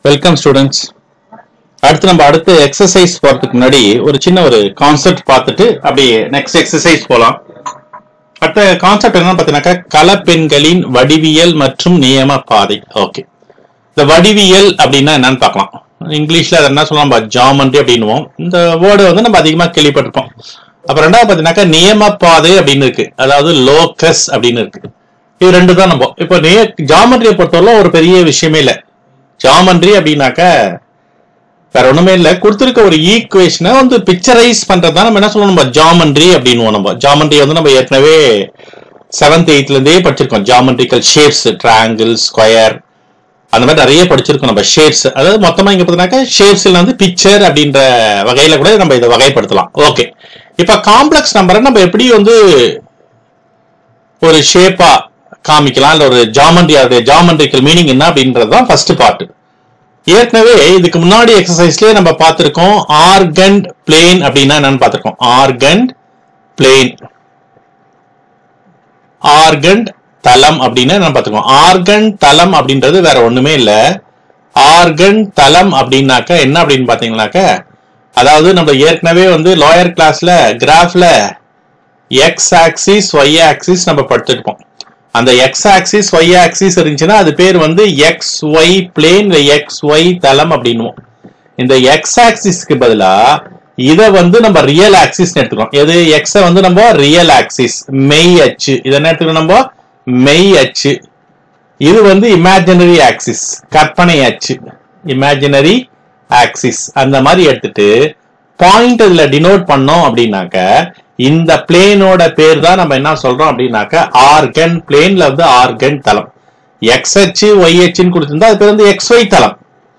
Welcome students அடுத்து நம்ம அடுத்த எக்ஸசைஸ் போறதுக்கு முன்னாடி ஒரு சின்ன ஒரு கான்செப்ட் பார்த்துட்டு அப்படியே நெக்ஸ்ட் எக்ஸசைஸ் போலாம் அடுத்த கான்செப்ட் என்னன்னு பார்த்தீங்கன்னாக்கா கலப்பெண்களின் வடிவியல் மற்றும் நியம பாதை ஓகே இந்த வடிவியல் அப்படின்னா என்னன்னு பார்க்கலாம் இங்கிலீஷ்ல அதை என்ன சொல்லலாம் ஜாமண்ட்ரி அப்படின்னுவோம் இந்த வேர்டு வந்து நம்ம அதிகமா கேள்விப்பட்டிருப்போம் அப்புறம் ரெண்டாவது பார்த்தீங்கன்னாக்கா நியம பாதை அப்படின்னு இருக்கு அதாவது லோக்கஸ் அப்படின்னு இருக்கு இது ரெண்டு தான் நம்ம இப்போ ஜாமெண்ட்ரியை பொறுத்தவரை ஒரு பெரிய விஷயமே இல்லை ஜாமெண்ட்ரி அப்படின்னாக்க வேற ஒண்ணுமே இல்ல கொடுத்திருக்க ஒரு ஈக்குவேஷனை வந்து பிக்சரைஸ் பண்றதுதான் நம்ம என்ன சொல்லணும் நம்ம ஜாமெண்ட்ரி அப்படின்னுவோம் நம்ம ஜாமெண்ட்ரி வந்து நம்ம ஏற்கனவே செவன்த் எயித்ல இருந்தே படிச்சிருக்கோம் ஜாமெண்ட்ரிக்கல் ஷேப்ஸ் ட்ரையாங்கிள் ஸ்கொயர் அந்த மாதிரி நிறைய படிச்சிருக்கோம் நம்ம ஷேப்ஸ் அதாவது மொத்தமா இங்க பார்த்தீங்கன்னாக்கா ஷேப்ஸ்ல வந்து பிக்சர் அப்படின்ற வகையில கூட நம்ம இதை வகைப்படுத்தலாம் ஓகே இப்ப காம்ப்ளெக்ஸ் நம்பரை நம்ம எப்படி வந்து ஒரு ஷேப்பா காமிக்கலாம் இல்ல ஒரு ஜாமெண்ட்ரி அதோட ஜாமெண்ட்ரிக்கல் மீனிங் என்ன அப்படின்றது தான் ஃபர்ஸ்ட் பார்ட் ஏற்கனவே இதுக்கு முன்னாடி எக்ஸசைஸ்லயே நம்ம பார்த்திருக்கோம் ஆர்கண்ட் பிளேன் அப்படின்னா என்னன்னு பார்த்திருக்கோம் ஆர்கண்ட் பிளேன் ஆர்கண்ட் தளம் அப்படின்னு நம்ம பார்த்திருக்கோம் ஆர்கன் தளம் அப்படின்றது வேற ஒண்ணுமே இல்ல ஆர்கன் தளம் அப்படின்னாக்க என்ன அப்படின்னு பாத்தீங்கன்னாக்க அதாவது நம்ம ஏற்கனவே வந்து லோயர் கிளாஸ்ல கிராஃப்ல எக்ஸ் ஆக்சிஸ் ஒய் ஆக்சிஸ் நம்ம படிச்சிருப்போம் அந்த எக்ஸ் ஆக்சிஸ் ஒய் ஆக்சிஸ் இருந்துச்சுன்னா அது பேர் வந்து X Y plane X Y தளம் அப்படின்னுவோம் இந்த எக்ஸ் ஆக்சிஸ்க்கு பதிலா இத வந்து நம்ம ரியல் ஆக்சிஸ் எடுத்துக்கிறோம் எது எக்ஸ வந்து நம்ம ரியல் ஆக்சிஸ் மெய் அச்சு இதை என்ன எடுத்துக்கிறோம் நம்ம மெய் அச்சு இது வந்து இமேஜினரி ஆக்சிஸ் கற்பனை அச்சு இமேஜினரி ஆக்சிஸ் அந்த மாதிரி எடுத்துட்டு பாயிண்ட் இதுல டினோட் பண்ணோம் அப்படின்னாக்க இந்த பிளேனோட பேர் தான் நம்ம என்ன சொல்றோம் அப்படின்னாக்க ஆர்கன் பிளேன்ல வந்து ஆர்கன் தளம் எக்ஸ் அச்சு ஒய் அச்சுன்னு கொடுத்திருந்தா அது பேர் வந்து எக்ஸ் ஒய் தளம்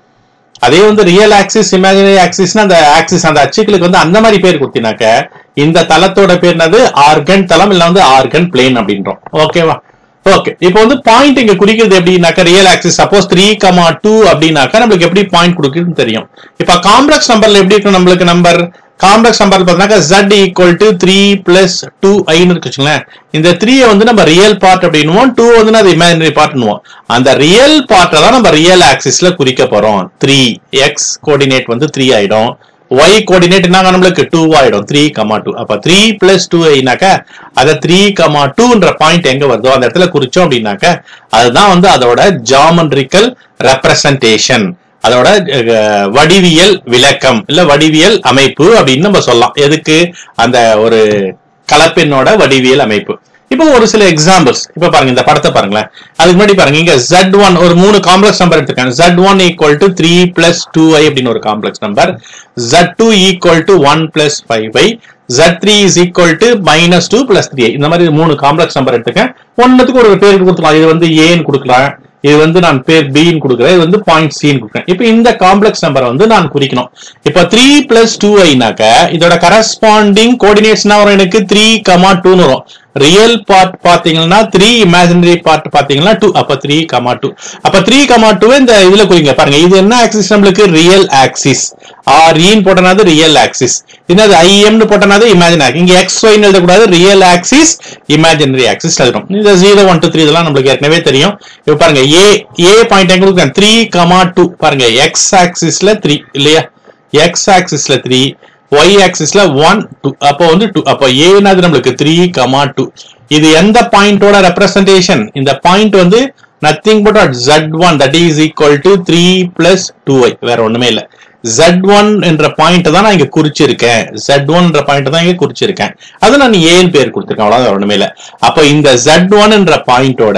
அதே வந்து ரியல் ஆக்சிஸ் இமேஜினரி ஆக்சிஸ்னா அந்த ஆக்சிஸ் அந்த அச்சுக்களுக்கு வந்து அந்த மாதிரி பேர் கொடுத்தினாக்க இந்த தளத்தோட பேர் என்னது ஆர்கன் தளம் இல்ல வந்து ஆர்கன் பிளேன் அப்படின்றோம் ஓகேவா ஓகே இப்போ வந்து பாயிண்ட் இங்க குறிக்கிறது எப்படின்னாக்கா real axis suppose three comma two அப்படின்னாக்கா நம்மளுக்கு எப்படி பாயிண்ட் கொடுக்குதுன்னு தெரியும் இப்போ காம்ப்ளெக்ஸ் நம்பர்ல எப்படி இருக்கும் நம்மளுக்கு நம்பர் காம்ப்ளெக்ஸ் நம்பர் பார்த்தீங்கன்னா z equal to three plus two ஐன்னு இருக்கு வச்சுங்களேன் இந்த த்ரீயை வந்து நம்ம ரியல் பார்ட் அப்படின்னுவோம் டூ வந்து அது இமேஜினரி பார்ட்னுவோம் அந்த ரியல் பார்ட்டை தான் நம்ம ரியல் ஆக்சிஸ்ல குறிக்க போறோம் த்ரீ எக்ஸ் கோஆர்டினேட் வந்து த்ரீ ஆயிடும் ஒய் கோஆர்டினேட் என்ன நம்மளுக்கு டூ ஆயிடும் த்ரீ கமா டூ அப்ப த்ரீ பிளஸ் டூ ஐனாக்க அதை த்ரீ கமா டூன்ற பாயிண்ட் எங்க வருதோ அந்த இடத்துல குறிச்சோம் அப்படின்னாக்க அதுதான் வந்து அதோட ஜாமெண்ட்ரிக்கல் ரெப்ரசன்டேஷன் அதோட அஹ், வடிவியல் விளக்கம் இல்ல வடிவியல் அமைப்பு அப்படின்னு நம்ம சொல்லலாம் எதுக்கு அந்த ஒரு கலப்பெண்ணோட வடிவியல் அமைப்பு இப்போ ஒரு சில எக்ஸாம்பிள்ஸ் இப்போ பாருங்க இந்த படத்தை பாருங்களேன் அதுக்கு முன்னாடி பாருங்க இங்க Z1 ஒன் ஒரு மூணு காம்ப்ளெக்ஸ் நம்பர் எடுத்துருக்காங்க Z1 one equal to three plus two i அப்படின்னு ஒரு complex number Z2 two equal to one plus five i Z3 three is equal to minus two plus three இந்த மாதிரி மூணு complex number எடுத்துக்கேன் ஒன்னுக்கு ஒரு பேர் கொடுத்துக்கலாம் இது வந்து ஏன்னு கொடுக்கலாம் இது வந்து நான் பேர் பின்னு கொடுக்குறேன் இது வந்து பாயிண்ட் சின்னு கொடுக்குறேன் இப்போ இந்த காம்ப்ளெக்ஸ் நம்பரை வந்து நான் குறிக்கணும் இப்போ த்ரீ பிளஸ் டூ ஐனாக்க இதோட கரஸ்பாண்டிங் கோஆர்டினேட்ஸ்னா வரும் எனக்கு த்ரீ கமா டூன்னு வரும் ரியல் பார்ட் பாத்தீங்கன்னா த்ரீ இமேஜினரி பார்ட் பாத்தீங்கன்னா டூ அப்ப த்ரீ கமா டூ அப்ப த்ரீ கமா டூ இந்த இதுல குறிங்க பாருங்க இது என்ன ஆக்சிஸ் நம்மளுக்கு ரியல் ஆக்சிஸ் ஆர் ஈன் போட்டனாது ரியல் ஆக்சிஸ் என்னது ஐஎம்னு போட்டனாது இமேஜின் ஆக்சிஸ் இங்க எக்ஸ் ஒய்னு எழுதக்கூடாது ரியல் ஆக்சிஸ் இமேஜினரி ஆக்சிஸ் எழுதணும் இந்த ஜீரோ ஒன் டூ த்ரீ இதெல்லாம் நம்மளுக்கு ஏற்கனவே தெரியும் இப்போ பாருங்க ஏ ஏ பாயிண்ட் எங்க கொடுக்குறேன் த்ரீ கமா டூ பாருங்க எக்ஸ் ஆக்சிஸ்ல த்ரீ இல்லையா எக்ஸ் ஆக்சிஸ்ல த்ரீ ஒய் ஆக்சிஸ்ல ஒன் டூ அப்போ வந்து டூ அப்போ ஏனாது நம்மளுக்கு த்ரீ கமா டூ இது எந்த பாயிண்டோட ரெப்ரசன்டேஷன் இந்த பாயிண்ட் வந்து nothing but Z one that is equal to three plus two Y வேற ஒண்ணுமே இல்லை ஜட் ஒன் என்ற பாயிண்ட் தான் நான் இங்க குறிச்சிருக்கேன் ஜட் ஒன் என்ற பாயிண்ட் தான் இங்க குறிச்சிருக்கேன் அது நான் ஏன் பேர் கொடுத்திருக்கேன் அவ்வளவுதான் வேற ஒண்ணுமே இல்லை அப்போ இந்த ஜட் ஒன் என்ற பாயிண்டோட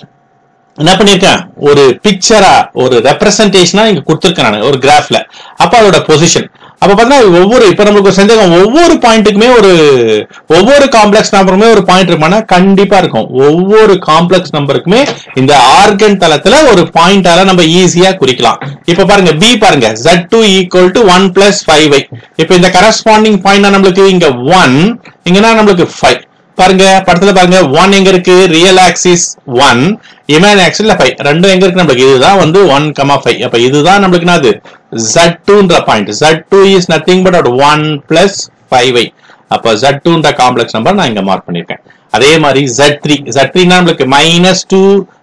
என்ன பண்ணிருக்கேன் ஒரு பிக்சரா ஒரு ரெப்ரசன்டேஷனா இங்க கொடுத்துருக்கேன் நான் ஒரு கிராஃப்ல அப்ப அதோட பொசிஷன் அப்ப பாத்தீங்கன்னா ஒவ்வொரு இப்ப நம்மளுக்கு ஒரு சந்தேகம் ஒவ்வொரு பாயிண்ட்டுக்குமே ஒரு ஒவ்வொரு காம்ப்ளெக்ஸ் நம்பருமே ஒரு பாயிண்ட் இருக்குமானா கண்டிப்பா இருக்கும் ஒவ்வொரு காம்ப்ளெக்ஸ் நம்பருக்குமே இந்த ஆர்கன் தளத்துல ஒரு பாயிண்டால நம்ம ஈஸியா குறிக்கலாம் இப்ப பாருங்க பி பாருங்க Z2 two equal to one plus five i இப்ப இந்த கரஸ்பாண்டிங் பாயிண்ட் நம்மளுக்கு இங்க ஒன் இங்கன்னா நம்மளுக்கு ஃபைவ் பாருங்க படத்துல பாருங்க ஒன் எங்க இருக்கு ரியல் ஆக்சிஸ் ஒன் இமேன் ஆக்சிஸ்ல ஃபைவ் ரெண்டும் எங்க இருக்கு நம்மளுக்கு இதுதான் வந்து ஒன் கமா ஃபைவ் அப்ப இதுதான் நம்மளுக்கு என்னது Z2 டூன்ற point Z2 two is nothing but one plus five i அப்ப Z2 டூன்ற காம்ப்ளெக்ஸ் நம்பர் நான் இங்க மார்க் பண்ணிருக்கேன் அதே மாதிரி Z3 த்ரீ Z3 த்ரீ நம்மளுக்கு மைனஸ் டூ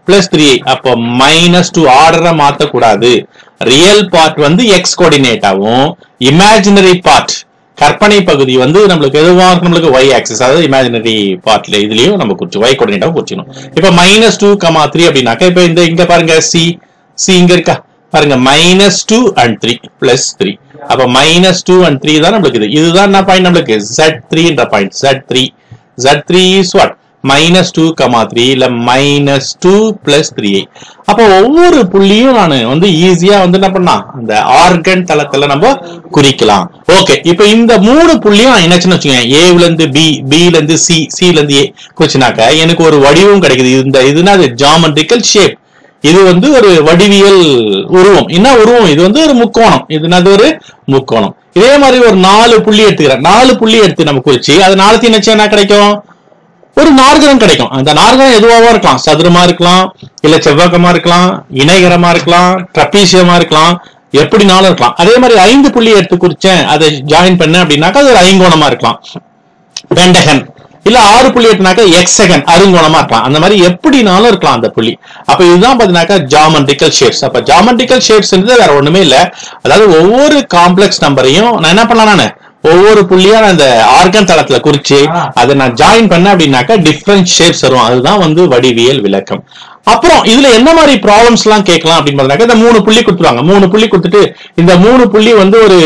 பிளஸ் த்ரீ அப்போ மைனஸ் டூ ஆர்டரை மாத்தக்கூடாது ரியல் பார்ட் வந்து எக்ஸ் கோஆர்டினேட்டாவும் இமேஜினரி பார்ட் கற்பனை பகுதி வந்து நம்மளுக்கு எதுவா இருக்கும் நம்மளுக்கு ஒய் ஆக்சிஸ் அதாவது இமேஜினரி பார்ட்ல இதுலயும் நம்ம குறிச்சு ஒய் கோஆர்டினேட்டாவும் குறிச்சிக்கணும் இப்போ மைனஸ் டூ கமா த்ரீ அப்படின்னாக்கா இப்போ இந்த இங்க பாருங்க சி சி இங்க இருக்கா பாருங்க minus two and three plus three அப்ப மைனஸ் டூ அண்ட் த்ரீ தான் நம்மளுக்கு இது இதுதான் என்ன பாயிண்ட் நம்மளுக்கு ஜெட் த்ரீன்ற point Z three Z three is what minus two comma three இல்ல மைனஸ் டூ பிளஸ் த்ரீ அப்போ ஒவ்வொரு புள்ளியும் நான் வந்து ஈஸியா வந்து என்ன பண்ணலாம் அந்த ஆர்கன் தளத்துல நம்ம குறிக்கலாம் ஓகே இப்போ இந்த மூணு புள்ளியும் நான் என்னச்சுன்னு வச்சுக்கோங்க ஏல இருந்து பி பில இருந்து சி சில இருந்து ஏ குறிச்சுனாக்க எனக்கு ஒரு வடிவம் கிடைக்குது இந்த இதுனா அது ஜாமெட்ரிக்கல் ஷேப் இது வந்து ஒரு வடிவியல் உருவம் என்ன உருவம் இது வந்து ஒரு முக்கோணம் இது என்னது ஒரு முக்கோணம் இதே மாதிரி ஒரு நாலு புள்ளி எடுத்துக்கிறேன் நாலு புள்ளி எடுத்து நம்ம குறிச்சு அது நாலுத்தையும் நினைச்சா என்ன கிடைக்கும் ஒரு நார்கரம் கிடைக்கும் அந்த நார்கரம் எதுவாகவும் இருக்கலாம் சதுரமா இருக்கலாம் இல்ல செவ்வகமா இருக்கலாம் இணைகரமா இருக்கலாம் ட்ரப்பீசியமா இருக்கலாம் எப்படினாலும் இருக்கலாம் அதே மாதிரி ஐந்து புள்ளி எடுத்து குறிச்சேன் அதை ஜாயின் பண்ணேன் அப்படின்னாக்கா அது ஒரு ஐங்கோணமா இருக்கலாம் பெண்டகன் இல்ல ஆறு புள்ளி எட்டுனாக்கா எக்ஸகன் அருங்கோணமா இருக்கலாம் அந்த மாதிரி எப்படினாலும் இருக்கலாம் அந்த புள்ளி அப்ப இதுதான் பாத்தீங்கன்னாக்கா ஜாமெட்ரிக்கல் ஷேப்ஸ் அப்ப ஜாமெட்ரிக்கல் ஷேப்ஸ் வேற ஒண்ணுமே இல்ல அதாவது ஒவ்வொரு காம்ப்ளெக்ஸ் நம்பரையும் நான் என்ன பண்ணலாம் நானு ஒவ்வொரு புள்ளியா நான் இந்த ஆர்கன் தளத்துல குறிச்சு அதை நான் ஜாயின் பண்ண அப்படின்னாக்கா டிஃப்ரெண்ட் ஷேப்ஸ் வரும் அதுதான் வந்து வடிவியல் விளக்கம் அப்புறம் இதுல என்ன மாதிரி ப்ராப்ளம்ஸ் எல்லாம் கேட்கலாம் அப்படின்னு பார்த்தீங்கன்னா இந்த மூணு புள்ளி கொடுத்துருவாங்க மூணு புள்ளி கொடுத்துட்டு இந்த மூணு புள்ளி வந்து ஒரு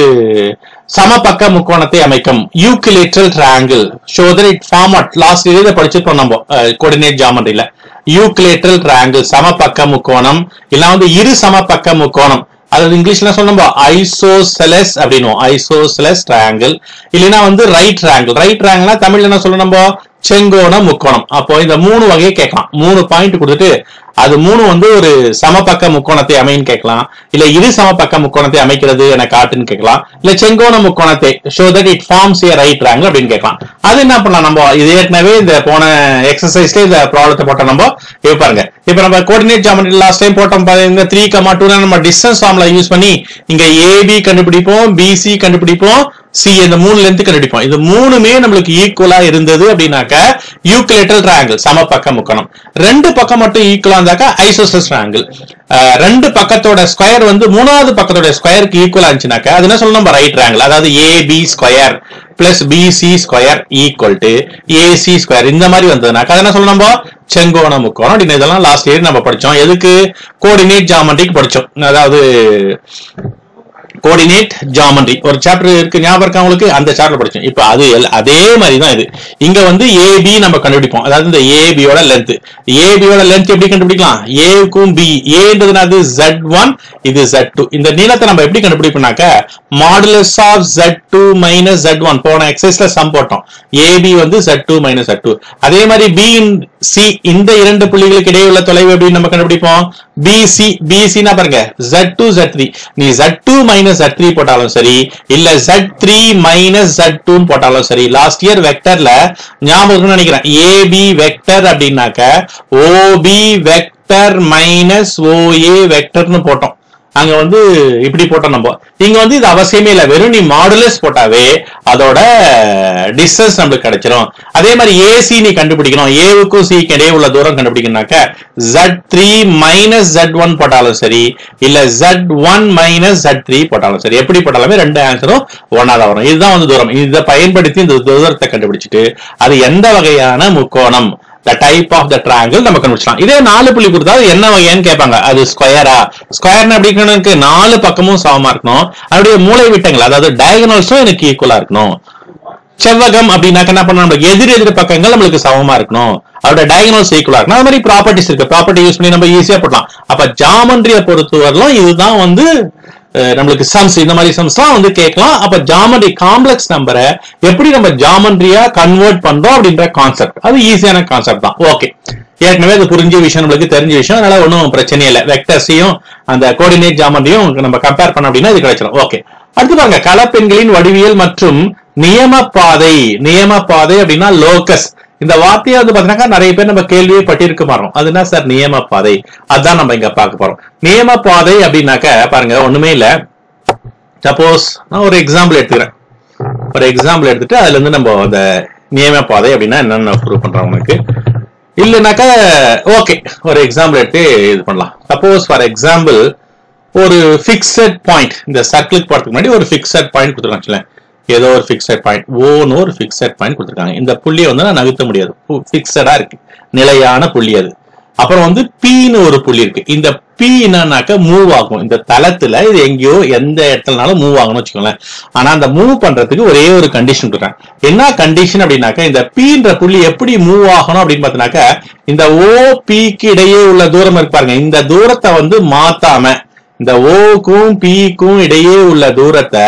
சமபக்க முக்கோணத்தை அமைக்கும் equilateral triangle show that it form at last இதை படிச்சிருப்போம் நம்ம கோஆர்டினேட் ஜாமெட்ரியில யூக்கிலேட்ரல் ட்ரையாங்கிள் சமபக்க முக்கோணம் இல்ல வந்து இரு சமபக்க முக்கோணம் அதாவது இங்கிலீஷ்ல சொன்னோம் ஐசோசெலஸ் அப்படின்னு ஐசோசெலஸ் ட்ரையாங்கிள் இல்லைன்னா வந்து ரைட் ட்ரையாங்கிள் ரைட் ட்ரையாங்கிள்னா தமிழ்ல என்ன சொல்லணும் நம்ம செங்கோணம் முக்கோணம் அப்போ இந்த மூணு வகையை கேட்கலாம் மூணு பாயிண்ட் கொடுத்துட்டு அது மூணு வந்து ஒரு சமபக்க முக்கோணத்தை அமைன்னு கேட்கலாம் இல்ல இரு சமபக்க முக்கோணத்தை அமைக்கிறது என காட்டுன்னு கேட்கலாம் இல்ல செங்கோண முக்கோணத்தை show that it forms a right triangle அப்படின்னு கேட்கலாம் அது என்ன பண்ணலாம் நம்ம இது ஏற்கனவே இந்த போன எக்ஸசைஸ்ல இந்த ப்ராப்ளத்தை போட்ட நம்ம இப்ப பாருங்க இப்ப நம்ம கோஆர்டினேட் ஜாமெட்ரி லாஸ்ட் டைம் போட்டோம் பாருங்க த்ரீ கமா டூ நம்ம டிஸ்டன்ஸ் ஃபார்ம்ல யூஸ் பண்ணி இங்க ஏபி கண்டுபிடிப்போம் பிசி கண்டுபிடிப்போம் சி இந்த மூணு லென்த் கண்டுபிடிப்போம் இது மூணுமே நம்மளுக்கு ஈக்குவலா இருந்தது அப்படின்னாக்க யூக்லேட்டல் ட்ரையாங்கிள் சம பக்க முக்கோணம் ரெண்டு பக்கம் மட்டும் ஈக்குவலா இருந்தாக்கா ஐசோசஸ் ட்ரையாங்கிள் ரெண்டு பக்கத்தோட ஸ்கொயர் வந்து மூணாவது பக்கத்தோட ஸ்கொயருக்கு ஈக்குவலா இருந்துச்சுனாக்கா அது என்ன சொல்லணும் நம்ம ரைட் ட்ரையாங்கிள் அதாவது AB square plus BC square equal to AC square இந்த மாதிரி வந்ததுனாக்கா அது என்ன சொல்லணும் நம்ம செங்கோண முக்கோணம் அப்படின்னு இதெல்லாம் லாஸ்ட் இயர் நம்ம படிச்சோம் எதுக்கு கோஆர்டினேட் ஜாமெட்ரிக்கு படிச்சோம் அதாவது கோஆர்டினேட் ஜாமெட்ரி ஒரு சாப்டர் இருக்கு ஞாபகம் இருக்கா உங்களுக்கு அந்த சாப்டர் படிச்சோம் இப்போ அது எல்- அதே மாதிரி தான் இது இங்க வந்து ஏபி நம்ம கண்டுபிடிப்போம் அதாவது இந்த ஏபியோட லென்த் ஏபியோட லென்த் எப்படி கண்டுபிடிக்கலாம் ஏக்கும் பி ஏன்றதுனாது ஜெட் ஒன் இது ஜெட் டூ இந்த நீளத்தை நம்ம எப்படி கண்டுபிடிப்போம்னாக்க modulus of z two minus z one போன எக்ஸசைஸ்ல சம் போட்டோம் ஏபி வந்து z two minus z two அதே மாதிரி பி சி இந்த இரண்டு புள்ளிகளுக்கு இடையே உள்ள தொலைவு எப்படி நம்ம கண்டுபிடிப்போம் பிசி பிசினா பாருங்க ஜெட் டூ ஜெட் த்ரீ நீ z two minus z three போட்டாலும் சரி இல்ல z three minus z two போட்டாலும் சரி லாஸ்ட் இயர் வெக்டர்ல ஞாபகம் இருக்கும்னு நினைக்கிறேன் ஏபி வெக்டர் அப்படின்னாக்க ஓபி வெக்டர் மைனஸ் ஓஏ வெக்டர்னு போட்டோம் அங்க வந்து இப்படி போட்டோம் நம்ம இங்க வந்து இது அவசியமே இல்ல வெறும் நீ மாடுலஸ் போட்டாவே அதோட டிஸ்டன்ஸ் நம்மளுக்கு கிடைச்சிரும் அதே மாதிரி ஏசி நீ கண்டுபிடிக்கணும் ஏவுக்கும் சிக்கு இடையே உள்ள தூரம் கண்டுபிடிக்கணும்னாக்க z three minus z one போட்டாலும் சரி இல்ல z one minus z three போட்டாலும் சரி எப்படி போட்டாலுமே ரெண்டு ஆன்சரும் ஒன்னா தான் வரும் இதுதான் வந்து தூரம் இதை பயன்படுத்தி இந்த தூரத்தை கண்டுபிடிச்சிட்டு அது எந்த வகையான முக்கோணம் the type of the triangle நம்ம கண்டுபிடிச்சலாம் இதே நாலு புள்ளி கொடுத்தா அது என்ன வகையான்னு கேட்பாங்க அது ஸ்கொயரா ஸ்கொயர்னு எப்படி இருக்கணும்க்கு நாலு பக்கமும் சமமா இருக்கணும் அதனுடைய மூளை விட்டங்கள் அதாவது டயகனல்ஸும் எனக்கு ஈக்குவலா இருக்கணும் செவ்வகம் அப்படின்னாக்க என்ன பண்ணணும் நம்ம எதிர் எதிர் பக்கங்கள் நம்மளுக்கு சமமா இருக்கணும் அதோட டயகனல்ஸ் ஈக்குவலா இருக்கணும் அது மாதிரி ப்ராப்பர்ட்டிஸ் இருக்கு ப்ராப்பர்ட்டி யூஸ் பண்ணி நம்ம ஈஸியா போடலாம் அப்ப ஜாமண்ட்ரிய பொறுத்தவரையிலும் இதுதான் வந்து அஹ், நம்மளுக்கு சம்ஸ் இந்த மாதிரி சம்ஸ்லாம் வந்து கேட்கலாம் அப்ப ஜாமண்ட்ரி காம்ப்ளெக்ஸ் நம்பரை எப்படி நம்ம ஜாமண்ட்ரியா கன்வெர்ட் பண்றோம் அப்படின்ற கான்செப்ட் அது ஈஸியான கான்செப்ட் தான் ஓகே ஏற்கனவே அது புரிஞ்ச விஷயம் நம்மளுக்கு தெரிஞ்ச விஷயம் அதனால ஒன்றும் பிரச்சனை இல்லை வெக்டர்ஸையும் அந்த கோஆர்டினேட் ஜாமண்ட்ரியும் நம்ம கம்பேர் பண்ண அப்படின்னா இது கிடைச்சிடும் ஓகே அடுத்து பாருங்க கலப்பெண்களின் வடிவியல் மற்றும் நியமப்பாதை நியமப்பாதை அப்படின்னா லோகஸ் இந்த வார்த்தையை வந்து பாத்தீங்கன்னா நிறைய பேர் நம்ம கேள்வியே பட்டிருக்க மாறோம் அது என்ன சார் நியமப்பாதை அதான் நம்ம இங்க பார்க்க போறோம் நியமப்பாதை அப்படின்னாக்க பாருங்க ஒண்ணுமே இல்ல சப்போஸ் நான் ஒரு எக்ஸாம்பிள் எடுத்துக்கிறேன் ஒரு எக்ஸாம்பிள் எடுத்துட்டு அதுல இருந்து நம்ம அந்த நியமப்பாதை அப்படின்னா என்னன்னு ப்ரூவ் பண்றோம் உனக்கு இல்லைனாக்கா ஓகே ஒரு எக்ஸாம்பிள் எடுத்து இது பண்ணலாம் சப்போஸ் ஃபார் எக்ஸாம்பிள் ஒரு ஃபிக்ஸட் பாயிண்ட் இந்த சர்க்கிளுக்கு போறதுக்கு முன்னாடி ஒரு ஃபிக்ஸட் பாயிண்ட் கொடுத்துருக்காங்க ஏதோ ஒரு ஃபிக்ஸட் பாயிண்ட் ஓன்னு ஒரு ஃபிக்ஸட் பாயிண்ட் கொடுத்துருக்காங்க இந்த புள்ளியை வந்து நான் நகர்த்த முடியாது ஃபிக்ஸடா இருக்கு நிலையான புள்ளி அது அப்புறம் வந்து பீன்னு ஒரு புள்ளி இருக்கு இந்த பி என்னன்னாக்க மூவ் ஆகும் இந்த தளத்துல இது எங்கேயோ எந்த இடத்துலனாலும் மூவ் ஆகணும்னு வச்சுக்கோங்களேன் ஆனா அந்த மூவ் பண்றதுக்கு ஒரே ஒரு கண்டிஷன் கொடுக்குறேன் என்ன கண்டிஷன் அப்படின்னாக்க இந்த பீன்ற புள்ளி எப்படி மூவ் ஆகணும் அப்படின்னு பார்த்தீங்கன்னாக்க இந்த ஓ பிக்கு இடையே உள்ள தூரம் இருக்கு பாருங்க இந்த தூரத்தை வந்து மாத்தாம இந்த ஓக்கும் பிக்கும் இடையே உள்ள தூரத்தை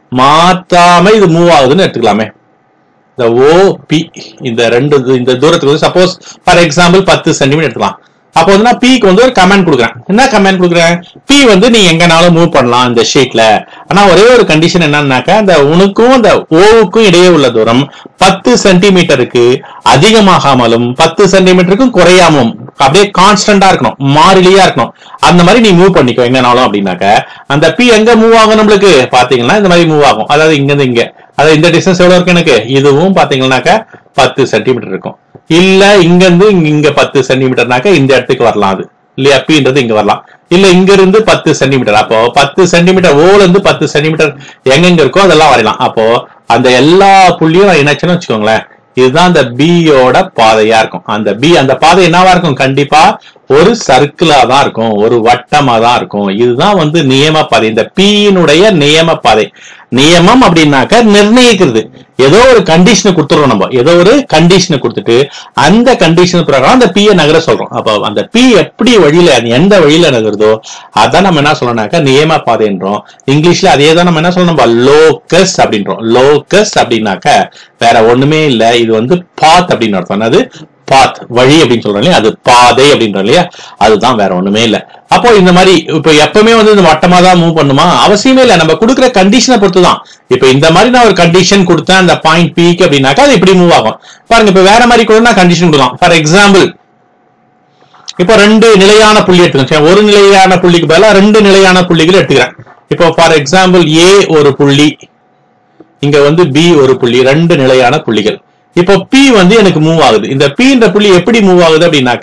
மாத்தாம இது மூவ் ஆகுதுன்னு எடுத்துக்கலாமே இந்த ஓ பி இந்த ரெண்டு இது- இந்த தூரத்துக்கு வந்து சப்போஸ் ஃபார் எக்ஸாம்பிள் பத்து சென்டிமீட்டர் எடுத்துக்கலாம் அப்போ வந்து நான் பிக்கு வந்து ஒரு கமெண்ட் கொடுக்குறேன் என்ன கமெண்ட் கொடுக்குறேன் பி வந்து நீ எங்கனாலும் மூவ் பண்ணலாம் இந்த ஷீட்ல ஆனா ஒரே ஒரு கண்டிஷன் என்னன்னாக்கா இந்த உனக்கும் அந்த ஓவுக்கும் இடையே உள்ள தூரம் பத்து சென்டிமீட்டருக்கு அதிகமாகாமலும் பத்து சென்டிமீட்டருக்கும் குறையாமலும் அப்படியே கான்ஸ்டன்டா இருக்கணும் மாறிலியா இருக்கணும் அந்த மாதிரி நீ மூவ் பண்ணிக்கோ எங்கனாலும் அப்படின்னாக்க அந்த பி எங்க மூவ் ஆகும் நம்மளுக்கு பாத்தீங்கன்னா இந்த மாதிரி மூவ் ஆகும் அதாவது இங்க இருந்து இங்க அதாவது இந்த டிஸ்டன்ஸ் எவ்வளவு இருக்கு எனக்கு இதுவும் பாத்தீங்கன்னாக்க பத்து சென்டிமீட்டர் இருக்கும் இல்ல இங்க இருந்து இங்க இங்க பத்து சென்டிமீட்டர்னாக்க இந்த இடத்துக்கு வரலாம் அது இல்லையா பின்றது இங்க வரலாம் இல்ல இங்க இருந்து பத்து சென்டிமீட்டர் அப்போ பத்து சென்டிமீட்டர் ஓல இருந்து பத்து சென்டிமீட்டர் எங்கெங்க இருக்கோ அதெல்லாம் வரையலாம் அப்போ அந்த எல்லா புள்ளியும் நான் இணைச்சேன்னு வச்சுக்கோங்களேன் இதுதான் அந்த பியோட பாதையா இருக்கும் அந்த பி அந்த பாதை என்னவா இருக்கும் கண்டிப்பா ஒரு சர்க்கிளா தான் இருக்கும் ஒரு வட்டமா தான் இருக்கும் இதுதான் வந்து நியம பாதை இந்த பியினுடைய நியம பாதை நியமம் அப்படின்னாக்க நிர்ணயிக்கிறது ஏதோ ஒரு கண்டிஷனை கொடுத்துறோம் நம்ம ஏதோ ஒரு கண்டிஷனை கொடுத்துட்டு அந்த கண்டிஷன் பிரகாரம் அந்த பியை நகர சொல்றோம் அப்போ அந்த பி எப்படி வழியில அது எந்த வழியில நகருதோ அதான் நம்ம என்ன சொல்லணும்னாக்கா நியம பாதைன்றோம் இங்கிலீஷ்ல அதே தான் நம்ம என்ன சொல்லணும் நம்ம லோக்கஸ் அப்படின்றோம் லோக்கஸ் அப்படின்னாக்க வேற ஒண்ணுமே இல்ல இது வந்து பாத் அப்படின்னு அர்த்தம் அது பாத் வழி அப்படின்னு சொல்றோம் இல்லையா அது பாதை அப்படின்றோம் இல்லையா அதுதான் வேற ஒண்ணுமே இல்ல அப்போ இந்த மாதிரி இப்ப எப்பவுமே வந்து இந்த வட்டமா தான் மூவ் பண்ணுமா அவசியமே இல்ல நம்ம கொடுக்குற கண்டிஷனை பொறுத்து தான் இப்ப இந்த மாதிரி நான் ஒரு கண்டிஷன் கொடுத்தேன் அந்த பாயிண்ட் பீக் அப்படின்னாக்கா அது இப்படி மூவ் ஆகும் பாருங்க இப்ப வேற மாதிரி கூட நான் கண்டிஷன் கொடுக்கலாம் ஃபார் எக்ஸாம்பிள் இப்போ ரெண்டு நிலையான புள்ளி எடுத்துக்கோங்க ஒரு நிலையான புள்ளிக்கு பதிலா ரெண்டு நிலையான புள்ளிகள் எடுத்துக்கிறேன் இப்போ ஃபார் எக்ஸாம்பிள் ஏ ஒரு புள்ளி இங்க வந்து பி ஒரு புள்ளி ரெண்டு நிலையான புள்ளிகள் இப்போ பி வந்து எனக்கு மூவ் ஆகுது இந்த P ன்ற புள்ளி எப்படி மூவ் ஆகுது அப்படின்னாக்க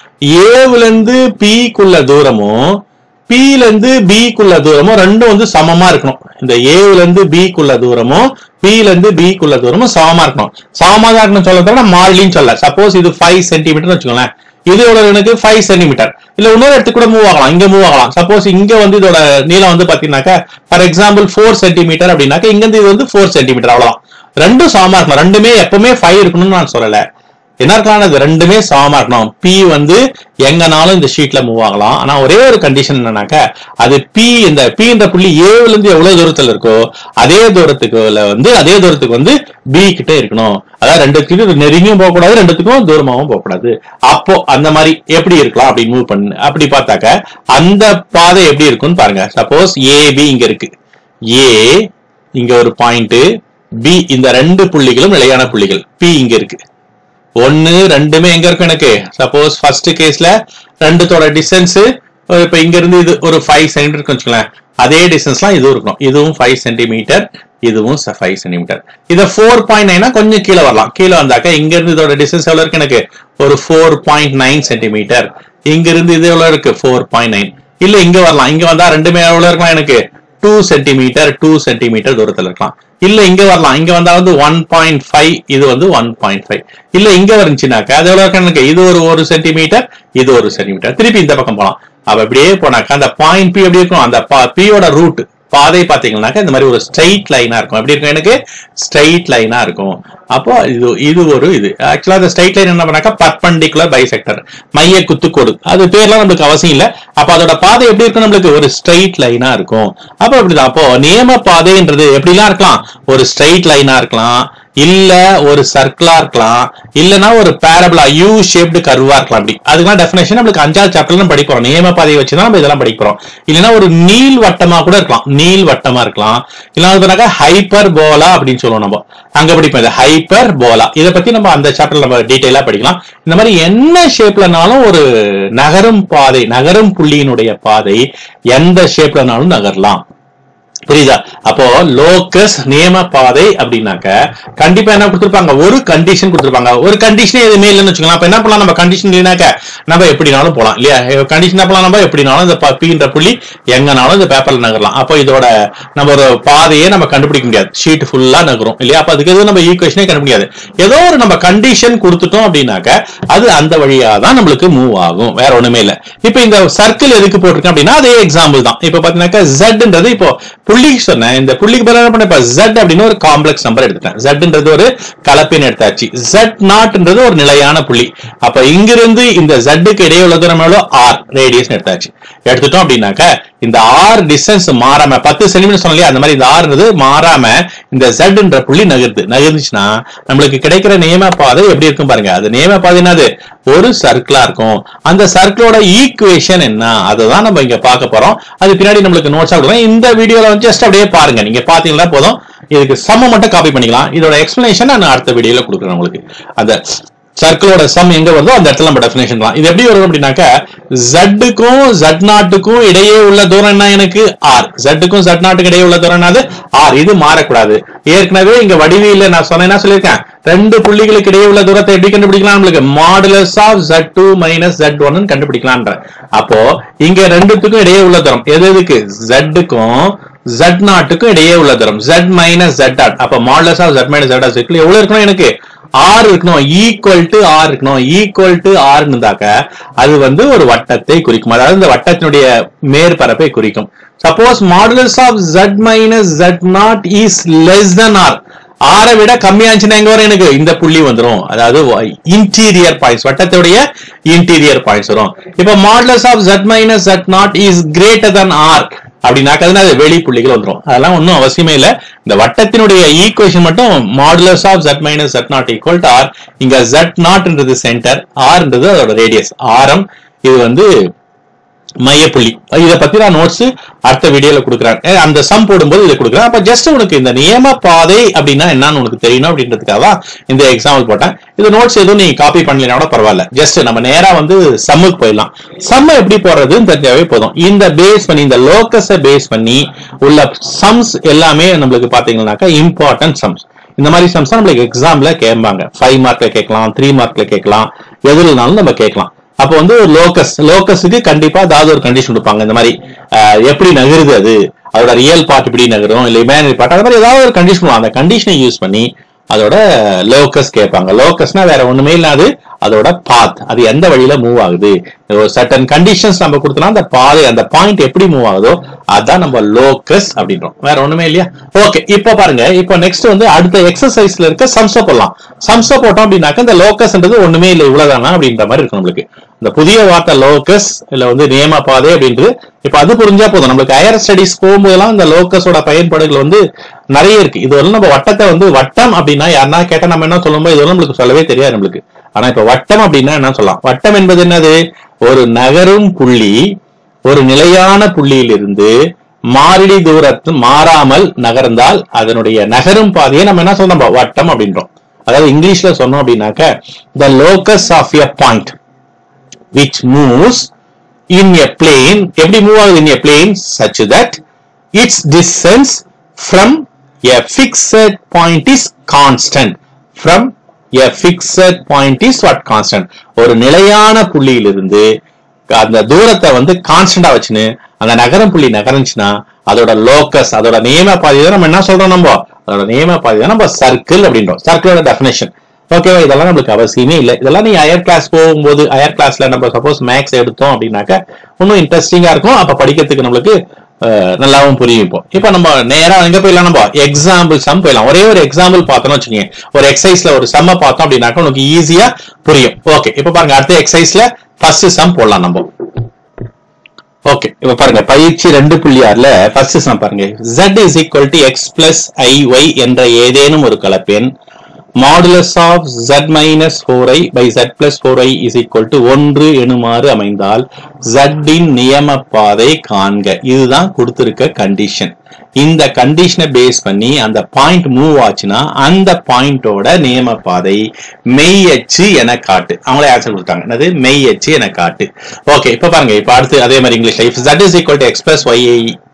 ஏவுல இருந்து பிக்குள்ள தூரமும் P ல இருந்து B க்குள்ள தூரமும் ரெண்டும் வந்து சமமா இருக்கணும் இந்த ஏவுல இருந்து B க்குள்ள தூரமும் P ல இருந்து B க்குள்ள தூரமும் சமமா இருக்கணும் சமமா தான் இருக்கணும் சொல்ல மாறிலின்னு சொல்ல சப்போஸ் இது ஃபைவ் சென்டிமீட்டர் வச்சுக்கோங்களேன் இது எவ்வளவு எனக்கு ஃபைவ் சென்டிமீட்டர் இல்ல இன்னொரு இடத்துக்கு கூட மூவ் ஆகலாம் இங்க மூவ் ஆகலாம் சப்போஸ் இங்க வந்து இதோட நீளம் வந்து பாத்தீங்கன்னாக்கா ஃபார் எக்ஸாம்பிள் ஃபோர் சென்டிமீட்டர் அப்படின்னாக்கா இங்க இருந்து இது வந்து ஃபோர் சென்டிமீட்டர் அவ்வளவுதான் ரெண்டும் சமமா இருக்கணும் ரெண்டுமே எப்பவுமே ஃபைவ் இருக்கணும்னு நான் சொல்லல என்ன இருக்கலாம் இது ரெண்டுமே சமமா இருக்கணும் பி வந்து எங்கனாலும் இந்த ஷீட்ல மூவ் ஆகலாம் ஆனா ஒரே ஒரு கண்டிஷன் என்னன்னாக்கா அது பி இந்த பி என்ற புள்ளி ஏவுல இருந்து எவ்வளவு தூரத்துல இருக்கோ அதே தூரத்துக்கு வந்து அதே தூரத்துக்கு வந்து பி கிட்ட இருக்கணும் அதாவது ரெண்டுத்துக்கும் நெருங்கியும் போகக்கூடாது ரெண்டுத்துக்கும் தூரமாவும் போகக்கூடாது அப்போ அந்த மாதிரி எப்படி இருக்கலாம் அப்படி மூவ் பண்ணு அப்படி பார்த்தாக்க அந்த பாதை எப்படி இருக்கும்னு பாருங்க சப்போஸ் ஏ பி இங்க இருக்கு ஏ இங்க ஒரு பாயிண்ட் பி இந்த ரெண்டு புள்ளிகளும் நிலையான புள்ளிகள் பி இங்க இருக்கு ஒன்னு ரெண்டுமே எங்க இருக்கும் எனக்கு சப்போஸ் ஃபர்ஸ்ட் கேஸ்ல ரெண்டுத்தோட டிஸ்டன்ஸ் இப்ப இங்க இருந்து இது ஒரு ஃபைவ் சென்டிமீட்டர் வச்சுக்கலாம் அதே டிஸ்டன்ஸ்லாம் இதுவும் இருக்கணும் இதுவும் ஃபைவ் சென்டிமீட்டர் இதுவும் ஃபைவ் சென்டிமீட்டர் இதை ஃபோர் பாயிண்ட் நைனா கொஞ்சம் கீழே வரலாம் கீழே வந்தாக்க இங்க இருந்து இதோட டிஸ்டன்ஸ் எவ்வளவு இருக்கு எனக்கு ஒரு ஃபோர் பாயிண்ட் நைன் சென்டிமீட்டர் இங்க இருந்து இது எவ்வளவு இருக்கு ஃபோர் பாயிண்ட் நைன் இல்ல இங்க வரலாம் இங்க வந்தா ரெண்டுமே எவ்வளவு இருக்கலாம் எனக்கு டூ சென்டிமீட்டர் டூ சென்டிமீட்டர் தூரத்துல இருக்கலாம் இல்ல இங்க வரலாம் இங்க வந்தா வந்து ஒன் பாயிண்ட் ஃபைவ் இது வந்து ஒன் பாயிண்ட் ஃபைவ் இல்ல இங்க வந்துச்சுனாக்கா அது எவ்வளவு இருக்கு எனக்கு இது ஒரு ஒரு சென்டிமீட்டர் இது ஒரு சென்டிமீட்டர் திருப்பி இந்த பக்கம் போலாம் அப்ப அப்படியே போனாக்கா அந்த பாயிண்ட் பி எப்படி இருக்கும் அந்த பியோட ரூட் பாதை பாத்தீங்கன்னாக்கா இந்த மாதிரி ஒரு ஸ்ட்ரைட் லைனா இருக்கும் எப்படி இருக்கும் எனக்கு ஸ்ட்ரைட் லைனா இருக்கும் அப்போ இது இது ஒரு இது ஆக்சுவலா அந்த ஸ்ட்ரைட் லைன் என்ன பண்ணாக்கா பர்பண்டிகுலர் பைசெக்டர் மைய குத்துக்கோடு அது பேர்லாம் நம்மளுக்கு அவசியம் இல்ல அப்ப அதோட பாதை எப்படி இருக்கும் நம்மளுக்கு ஒரு ஸ்ட்ரைட் லைனா இருக்கும் அப்ப அப்படிதான் அப்போ நியம பாதைன்றது எப்படிலாம் இருக்கலாம் ஒரு ஸ்ட்ரைட் லைனா இருக்கலாம் இல்ல ஒரு சர்க்கிளா இருக்கலாம் இல்லனா ஒரு பேரபிளா யூ ஷேப்டு கர்வா இருக்கலாம் அப்படி அதுக்கெல்லாம் டெஃபினேஷன் நம்மளுக்கு அஞ்சாவது சாப்டர்ல படிக்கிறோம் நியம பாதையை வச்சு தான் நம்ம இதெல்லாம் படிக்கிறோம் இல்லனா ஒரு நீள் வட்டமா கூட இருக்கலாம் நீள் வட்டமா இருக்கலாம் இல்லைன்னா ஹைப்பர் போலா அப்படின்னு சொல்லுவோம் நம்ம அங்க படிப்போம் இது ஹைப்பர் போலா இதை பத்தி நம்ம அந்த சாப்டர்ல நம்ம டீடைலா படிக்கலாம் இந்த மாதிரி என்ன ஷேப்லனாலும் ஒரு நகரும் பாதை நகரும் புள்ளியினுடைய பாதை எந்த ஷேப்லனாலும் நகரலாம் புரியுதா அப்போ லோக்கஸ் நியம பாதை அப்படின்னாக்க கண்டிப்பா என்ன கொடுத்திருப்பாங்க ஒரு கண்டிஷன் கொடுத்திருப்பாங்க ஒரு கண்டிஷனே எதுவுமே இல்லைன்னு வச்சுக்கலாம் அப்ப என்ன பண்ணலாம் நம்ம கண்டிஷன் இல்லைனாக்க நம்ம எப்படினாலும் போலாம் இல்லையா கண்டிஷன் போலாம் நம்ம எப்படினாலும் இந்த பீன்ற புள்ளி எங்கனாலும் இந்த பேப்பர்ல நகரலாம் அப்போ இதோட நம்ம ஒரு பாதையே நம்ம கண்டுபிடிக்க முடியாது ஷீட் ஃபுல்லா நகரும் இல்லையா அப்ப அதுக்கு எதுவும் நம்ம ஈக்குவேஷனே கண்டுபிடிக்க முடியாது ஏதோ ஒரு நம்ம கண்டிஷன் கொடுத்துட்டோம் அப்படின்னாக்க அது அந்த வழியா தான் நம்மளுக்கு மூவ் ஆகும் வேற ஒண்ணுமே இல்ல இப்போ இந்த சர்க்கிள் எதுக்கு போட்டிருக்கேன் அப்படின்னா அதே எக்ஸாம்பிள் தான் இப்போ பாத்தீங்கன்னாக்கா ஜெட்ன்றது இப்போ புள்ளிக்கு சொன்னேன் இந்த புள்ளிக்கு பதிலாக பண்ண இப்ப ஜெட் அப்படின்னு ஒரு காம்ப்ளெக்ஸ் நம்பர் எடுத்துட்டேன் ஜெட்ன்றது ஒரு கலப்பின் எடுத்தாச்சு ஜெட் நாட்ன்றது ஒரு நிலையான புள்ளி அப்ப இங்கிருந்து இந்த ஜெட்டுக்கு இடையே உள்ள தூரம் எவ்வளோ ஆர் ரேடியஸ் எடுத்தாச்சு எடுத்துட்டோம் அப்படின்னாக்க இந்த ஆர் டிஸ்டன்ஸ் மாறாம பத்து சென்டிமீட்டர் சொன்னாலே அந்த மாதிரி இந்த ஆறுன்றது மாறாம இந்த ஜெட்ன்ற புள்ளி நகருது நகர்ந்துச்சுன்னா நம்மளுக்கு கிடைக்கிற நியம பாதை எப்படி இருக்கும் பாருங்க அது நியம பாதை என்னது ஒரு சர்க்கிளா இருக்கும் அந்த சர்க்கிளோட ஈக்குவேஷன் என்ன அதை தான் நம்ம இங்க பார்க்க போறோம் அது பின்னாடி நம்மளுக்கு நோட்ஸா கொடுக்குறோம் இந்த வீடியோல வந்து ஜஸ்ட் அப்படியே பாருங்க நீங்க பாத்தீங்கன்னா போதும் இதுக்கு சம்ம மட்டும் காப்பி பண்ணிக்கலாம் இதோட எக்ஸ்பிளனேஷன் நான் அடுத்த வீடியோல கொடுக்குறேன் உங்களுக்கு அந்த சர்க்கிளோட சம் எங்க வருதோ அந்த இடத்துல நம்ம டெஃபினேஷன் தான் இது எப்படி வரும் அப்படின்னாக்க ஜட்டுக்கும் ஜட் நாட்டுக்கும் இடையே உள்ள தூரம் என்ன எனக்கு ஆர் ஜட்டுக்கும் ஜட் நாட்டுக்கு இடையே உள்ள தூரம் என்னது ஆர் இது மாறக்கூடாது ஏற்கனவே இங்க வடிவில நான் சொன்னேன் என்ன சொல்லியிருக்கேன் ரெண்டு புள்ளிகளுக்கு இடையே உள்ள தூரத்தை எப்படி கண்டுபிடிக்கலாம் நம்மளுக்கு modulus of z two minus z ஒன்னு கண்டுபிடிக்கலாம்ன்ற அப்போ இங்க ரெண்டுத்துக்கும் இடையே உள்ள தூரம் எது எதுக்கு ஜட்டுக்கும் ஜட் நாட்டுக்கும் இடையே உள்ள தூரம் ஜட் மைனஸ் ஜட் டாட் அப்ப modulus of z minus z of எவ்வளவு இருக்கணும் எனக்கு ஆர் இருக்கணும் ஈக்குவல் டு ஆர் இருக்கணும் ஈக்குவல் டு ஆர் இருந்தாக்க அது வந்து ஒரு வட்டத்தை குறிக்கும் அதாவது இந்த வட்டத்தினுடைய மேற்பரப்பை குறிக்கும் suppose modulus of z minus z naught is less than r ஆரை விட கம்மியாச்சுன்னா எங்க வரும் எனக்கு இந்த புள்ளி வந்துரும் அதாவது இன்டீரியர் பாயிண்ட்ஸ் வட்டத்துடைய இன்டீரியர் பாயிண்ட்ஸ் வரும் இப்போ modulus of z minus z naught is greater than r அப்படின்னாக்க அது வெளி புள்ளிகள் வந்துரும் அதெல்லாம் ஒன்றும் அவசியமே இல்லை இந்த வட்டத்தினுடைய ஈக்குவேஷன் மட்டும் modulus of z minus z naught equal to r இங்க ஜட் நாட்ன்றது சென்டர் ஆர்ன்றது அதோட ரேடியஸ் ஆரம் இது வந்து மையப்புள்ளி இதை பத்தி நான் நோட்ஸ் அடுத்த வீடியோல கொடுக்குறேன் ஏ, அந்த சம் போடும்போது இதை கொடுக்குறேன் அப்ப ஜஸ்ட் உனக்கு இந்த நியம பாதை அப்படின்னா என்னன்னு உனக்கு தெரியணும் அப்படின்றதுக்காக தான் இந்த எக்ஸாம்பிள் போட்டேன் இது நோட்ஸ் எதுவும் நீ காப்பி பண்ணலைன்னா கூட பரவாயில்ல ஜஸ்ட் நம்ம நேரா வந்து சம்முக்கு போயிடலாம் சம்ம எப்படி போடுறதுன்னு தெரிஞ்சாவே போதும் இந்த பேஸ் பண்ணி இந்த லோக்கஸை பேஸ் பண்ணி உள்ள சம்ஸ் எல்லாமே நம்மளுக்கு பாத்தீங்கன்னாக்கா இம்பார்ட்டன்ட் சம்ஸ் இந்த மாதிரி சம்ஸ் நம்மளுக்கு எக்ஸாம்ல கேட்பாங்க ஃபைவ் மார்க்ல கேட்கலாம் த்ரீ மார்க்ல கேட்கலாம் எதுலனாலும் நம்ம கேட்கலாம் அப்போ வந்து ஒரு லோக்கஸ் லோக்கஸுக்கு கண்டிப்பா ஏதாவது ஒரு கண்டிஷன் கொடுப்பாங்க இந்த மாதிரி அஹ், எப்படி நகருது அது அதோட ரியல் பார்ட் எப்படி நகரும் இல்ல இமேஜினரி பார்ட் அந்த மாதிரி ஏதாவது ஒரு கண்டிஷன் அந்த கண்டிஷனை யூஸ் பண்ணி அதோட லோக்கஸ் கேட்பாங்க லோக்கஸ்னா வேற ஒண்ணுமே இல்லாது அதோட பாத் அது எந்த வழியில மூவ் ஆகுது ஒரு சர்டன் கண்டிஷன்ஸ் நம்ம கொடுத்தோம்னா அந்த பாதை அந்த பாயிண்ட் எப்படி மூவ் ஆகுதோ அதான் நம்ம லோக்கஸ் அப்படின்றோம் வேற ஒண்ணுமே இல்லையா ஓகே இப்போ பாருங்க இப்போ நெக்ஸ்ட் வந்து அடுத்த எக்ஸசைஸ்ல இருக்க சம்ஸ போடலாம் சம்ஸ போட்டோம் அப்படின்னாக்க இந்த லோக்கஸ்ன்றது ஒண்ணுமே இல்லை இவ்வளவுதானா அப்படின்ற மாதிரி இருக்கும் நம்மளுக்கு இந்த புதிய வார்த்தை லோக்கஸ் இல்ல வந்து நியம பாதை அப்படின்றது இப்ப அது புரிஞ்சா போதும் நம்மளுக்கு ஹையர் ஸ்டடிஸ் போகும்போதெல்லாம் இந்த லோக்கஸோட பயன்பாடுகள் வந்து நிறைய இருக்கு இது வந்து நம்ம வட்டத்தை வந்து வட்டம் அப்படின்னா யாருன்னா கேட்டா நம்ம என்ன சொல்லும்போது இது வந்து நம்மளுக்கு சொல்லவே தெரியாது நம்மளுக்கு ஆனா இப்ப வட்டம் அப்படின்னா என்ன சொல்லலாம் வட்டம் என்பது என்னது ஒரு நகரும் புள்ளி ஒரு நிலையான புள்ளியிலிருந்து மாறிலி தூரத்து மாறாமல் நகர்ந்தால் அதனுடைய நகரும் பாதையை நம்ம என்ன சொல்றோம் வட்டம் அப்படின்றோம் அதாவது இங்கிலீஷ்ல சொன்னோம் அப்படின்னாக்க the locus of a point which moves in a plane எப்படி மூவ் ஆகுது in a plane such that its distance from a fixed point is constant from a fixed point is what constant ஒரு நிலையான புள்ளியிலிருந்து அந்த தூரத்தை வந்து கான்ஸ்டன்டா வச்சுன்னு அந்த நகரம் புள்ளி நகரஞ்சுன்னா அதோட லோக்கஸ் அதோட நியம பாதை தான் நம்ம என்ன சொல்றோம் நம்ம அதோட நியம பாதை தான் நம்ம சர்க்கிள் அப்படின்றோம் சர்க்கிளோட டெஃபினேஷன் ஓகேவா இதெல்லாம் நம்மளுக்கு அவசியமே இல்லை இதெல்லாம் நீங்க ஹையர் கிளாஸ் போகும்போது ஹையர் கிளாஸ்ல நம்ம சப்போஸ் மேக்ஸ் எடுத்தோம் அப்படின்னாக்க இன்னும் இன்ட்ரெஸ்டிங்கா இருக்கும் அப்ப படிக்கிறதுக்கு நம்மளுக்கு அஹ், நல்லாவும் புரியும் இப்போ இப்போ நம்ம நேரா எங்க போயிடலாம் நம்ம எக்ஸாம்பிள் சம் போயிடலாம் ஒரே ஒரு எக்ஸாம்பிள் பார்த்தோம்னு வச்சுக்கோங்க ஒரு எக்ஸசைஸ்ல ஒரு சம்ம பார்த்தோம் அப்படின்னாக்க உனக்கு ஈஸியா புரியும் ஓகே இப்போ பாருங்க அடுத்த எக்ஸசைஸ்ல ஃபர்ஸ்ட் சம் போடலாம் நம்ம ஓகே இப்ப பாருங்க பயிற்சி ரெண்டு புள்ளி ஆறுல ஃபர்ஸ்ட் சம் பாருங்க z is equal to x plus i y என்ற ஏதேனும் ஒரு கலப்பெண் modulus of z minus four i by z plus four i is equal to ஒன்று எனுமாறு அமைந்தால் z இன் நியம பாதை காண்க இதுதான் கொடுத்திருக்க கண்டிஷன் இந்த கண்டிஷனை பேஸ் பண்ணி அந்த பாயிண்ட் மூவ் ஆச்சுன்னா அந்த பாயிண்டோட நியம பாதை மெய் அச்சு என காட்டு அவங்களே ஆன்சர் கொடுத்தாங்க என்னது மெய் அச்சு என காட்டு ஓகே இப்ப பாருங்க இப்ப அடுத்து அதே மாதிரி இங்கிலீஷ்ல if z is equal to x plus y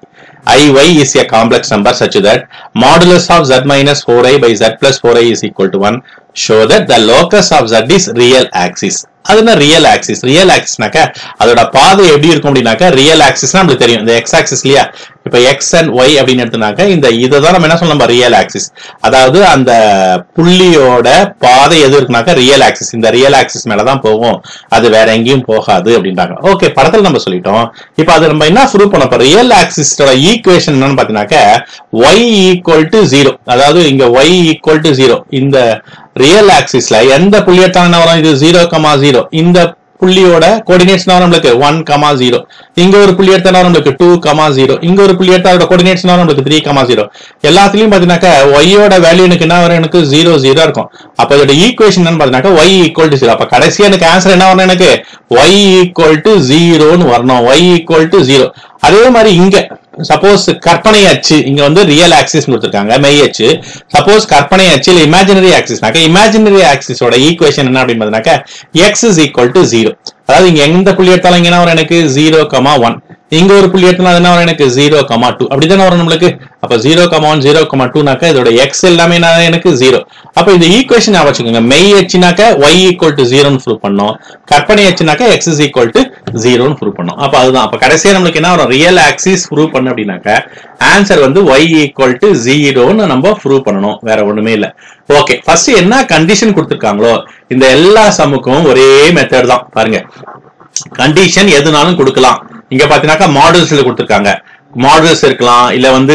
iy is a complex number such that modulus of z minus 4i by z plus 4i is equal to 1 show that the locus of z is real axis அது என்ன real axis real ஆக்சிஸ்னாக்க அதோட பாதை எப்படி இருக்கும் அப்படின்னாக்க real axis நம்மளுக்கு தெரியும் இந்த எக்ஸ் ஆக்சிஸ் இல்லையா இப்ப எக்ஸ் அண்ட் ஒய் அப்படின்னு எடுத்தனாக்க இந்த இதை தான் நம்ம என்ன சொல்லலாம் ரியல் ஆக்சிஸ் அதாவது அந்த புள்ளியோட பாதை எது இருக்குனாக்க ரியல் ஆக்சிஸ் இந்த ரியல் ஆக்சிஸ் மேலதான் போகும் அது வேற எங்கேயும் போகாது அப்படின்றாங்க ஓகே படத்துல நம்ம சொல்லிட்டோம் இப்போ அது நம்ம என்ன ப்ரூவ் பண்ண போறோம் ரியல் ஆக்சிஸோட ஈக்குவேஷன் என்னன்னு பாத்தீங்கன்னாக்க ஒய் ஈக்குவல் டு ஜீரோ அதாவது இங்க ஒய் ஈக்குவல் டு ஜீரோ இந்த ரியல் ஆக்சிஸ்ல எந்த புள்ளி எடுத்தாலும் வரும் இது ஜீரோ கமா ஜீரோ இந்த புள்ளியோட கோஆர்டினேட்ஸ் நம்மளுக்கு ஒன் கமா ஜீரோ இங்க ஒரு புள்ளி எடுத்தா நம்மளுக்கு டூ கமா ஜீரோ இங்க ஒரு புள்ளி எடுத்தா அதோட கோஆர்டினேட்ஸ் நம்மளுக்கு த்ரீ கமா ஜீரோ எல்லாத்துலயும் பாத்தீங்கன்னாக்கா ஒய்யோட வேல்யூ எனக்கு என்ன வரும் எனக்கு ஜீரோ ஜீரோ இருக்கும் அப்ப இதோட ஈக்குவேஷன் என்னன்னு பாத்தீங்கன்னாக்கா ஒய் ஈக்குவல் டு ஜீரோ அப்ப கடைசியா எனக்கு ஆன்சர் என்ன வரணும் எனக்கு ஒய் ஈக்குவல் டு ஜீரோன்னு வரணும் ஒய் ஈக்குவல் டு ஜீரோ அதே மாதிரி இங்க சப்போஸ் கற்பனை அச்சு இங்க வந்து ரியல் ஆக்சிஸ் கொடுத்துருக்காங்க மெய் அச்சு சப்போஸ் கற்பனை அச்சு இல்ல இமேஜினரி ஆக்சிஸ்னாக்க இமேஜினரி ஆக்சிஸோட ஈக்குவேஷன் என்ன அப்படின்னு பார்த்தீங்கன்னாக்க x is equal to zero அதாவது இங்க எந்த புள்ளி எடுத்தாலும் இங்க என்ன வரும் எனக்கு ஜீரோ கமா ஒன் இங்க ஒரு புள்ளி எடுத்தா என்ன வரும் எனக்கு ஜீரோ கமா டூ அப்படிதானே வரும் நம்மளுக்கு அப்ப zero comma one zero comma டூனாக்கா இதோட எக்ஸ் எல்லாமே என்ன எனக்கு ஜீரோ அப்ப இந்த ஈக்குவேஷன் ஞாபகம் வச்சுக்கோங்க மெய் அச்சுனாக்க ஒய் ஈக்குவல் டு ஜீரோன்னு ப்ரூவ் பண்ணோம் கற்பனை அச்சுனாக்க எக்ஸ் இஸ் ஈக்குவல் டு ஜீரோன்னு ப்ரூவ் பண்ணோம் அப்ப அதுதான் அப்ப கடைசியா நம்மளுக்கு என்ன வரும் ரியல் ஆக்சிஸ் ப்ரூவ் பண்ண அப்படின்னாக்க ஆன்சர் வந்து ஒய் ஈக்குவல் டு ஜீரோன்னு நம்ம ப்ரூவ் பண்ணணும் வேற ஒண்ணுமே இல்ல ஓகே ஃபர்ஸ்ட் என்ன கண்டிஷன் கொடுத்துருக்காங்களோ இந்த எல்லா சம்முக்கும் ஒரே மெத்தட் தான் பாருங்க கண்டிஷன் எதுனாலும் கொடுக்கலாம் இங்க பாத்தீங்கன்னாக்கா மாடல்ஸ்ல கொடுத்துருக்காங்க மாடல்ஸ் இருக்கலாம் இல்ல வந்து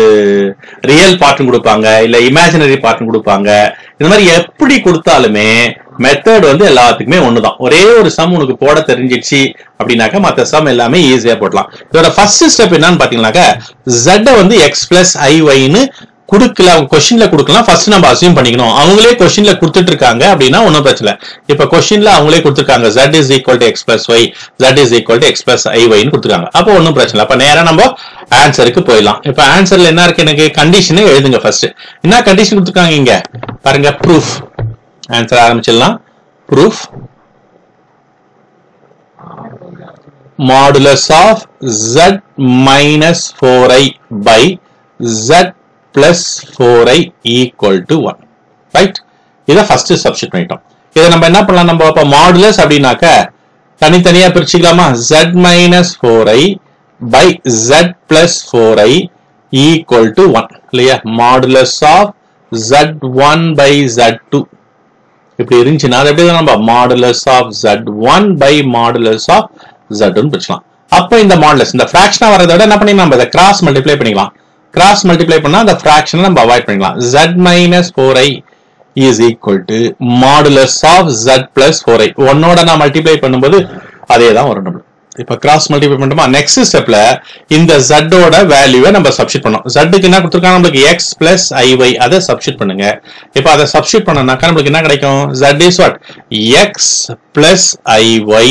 ரியல் பார்ட்னு கொடுப்பாங்க இல்ல இமேஜினரி பார்ட்னு கொடுப்பாங்க இந்த மாதிரி எப்படி கொடுத்தாலுமே மெத்தட் வந்து எல்லாத்துக்குமே ஒண்ணுதான் ஒரே ஒரு சம் உனக்கு போட தெரிஞ்சிடுச்சு அப்படின்னாக்கா மத்த சம் எல்லாமே ஈஸியா போடலாம் இதோட ஃபர்ஸ்ட் ஸ்டெப் என்னன்னு பாத்தீங்கன்னாக்கா Z வந்து எக்ஸ் பிளஸ் ஐஒய்னு கொடுக்கல அவங்க கொஸ்டின்ல கொடுக்கலாம் ஃபர்ஸ்ட் நம்ம அசியூம் பண்ணிக்கணும் அவங்களே கொஸ்டின்ல கொடுத்துட்டு இருக்காங்க அப்படின்னா ஒன்றும் பிரச்சனை இப்ப கொஸ்டின்ல அவங்களே கொடுத்துருக்காங்க z is equal to x plus y z is equal to x plus i ஒய்னு கொடுத்துருக்காங்க அப்போ ஒன்றும் பிரச்சனை இல்லை. அப்ப நேரா நம்ம ஆன்சருக்கு போயிடலாம் இப்ப ஆன்சர்ல என்ன இருக்கு எனக்கு கண்டிஷன் எழுதுங்க ஃபர்ஸ்ட் என்ன கண்டிஷன் கொடுத்துருக்காங்க இங்க பாருங்க ப்ரூஃப் ஆன்சர் ஆரம்பிச்சிடலாம் proof modulus of z minus 4i by z plus 4i equal to 1 right இதை ஃபர்ஸ்ட் சப்ஸ்டிட் பண்ணிட்டோம் இதை நம்ம என்ன பண்ணலாம் நம்ம இப்ப மாடுலஸ் அப்படின்னாக்க தனித்தனியா பிரிச்சுக்கலாமா z minus four i by z plus four i equal to one இல்லையா modulus of z one by z two இப்படி இருந்துச்சுன்னா அது எப்படி நம்ம modulus of z one by modulus of z one பிரிச்சலாம் அப்ப இந்த மாடுலஸ் இந்த ஃபிராக்ஷனா வரதை விட என்ன பண்ணி நம்ம இதை கிராஸ் மல்டிப்ளை பண்ணிக்கலாம் கிராஸ் மல்டிப்ளை பண்ணா அந்த ஃபிராக்ஷனை நம்ம அவாய்ட் பண்ணிக்கலாம் z minus four i is equal to modulus of z plus four i ஒன்னோட நான் மல்டிப்ளை பண்ணும்போது அதே தான் வரும் நம்மளுக்கு இப்ப கிராஸ் மல்டிப்ளை பண்ணிட்டோமா நெக்ஸ்ட் ஸ்டெப்ல இந்த z ஓட வேல்யூவை நம்ம சப்ஸ்டிட் பண்ணோம் z க்கு என்ன கொடுத்துருக்காங்க நம்மளுக்கு x பிளஸ் ஐஒய் அதை சப்ஸ்டிட் பண்ணுங்க இப்ப அதை சப்ஸ்டிட் பண்ணனாக்கா நம்மளுக்கு என்ன கிடைக்கும் z is what x plus i y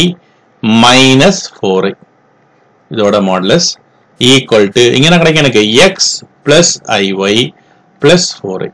minus four i இதோட மாடுலஸ் ஈக்குவல் டு இங்க என்ன கிடைக்கும் எனக்கு x plus i y plus four i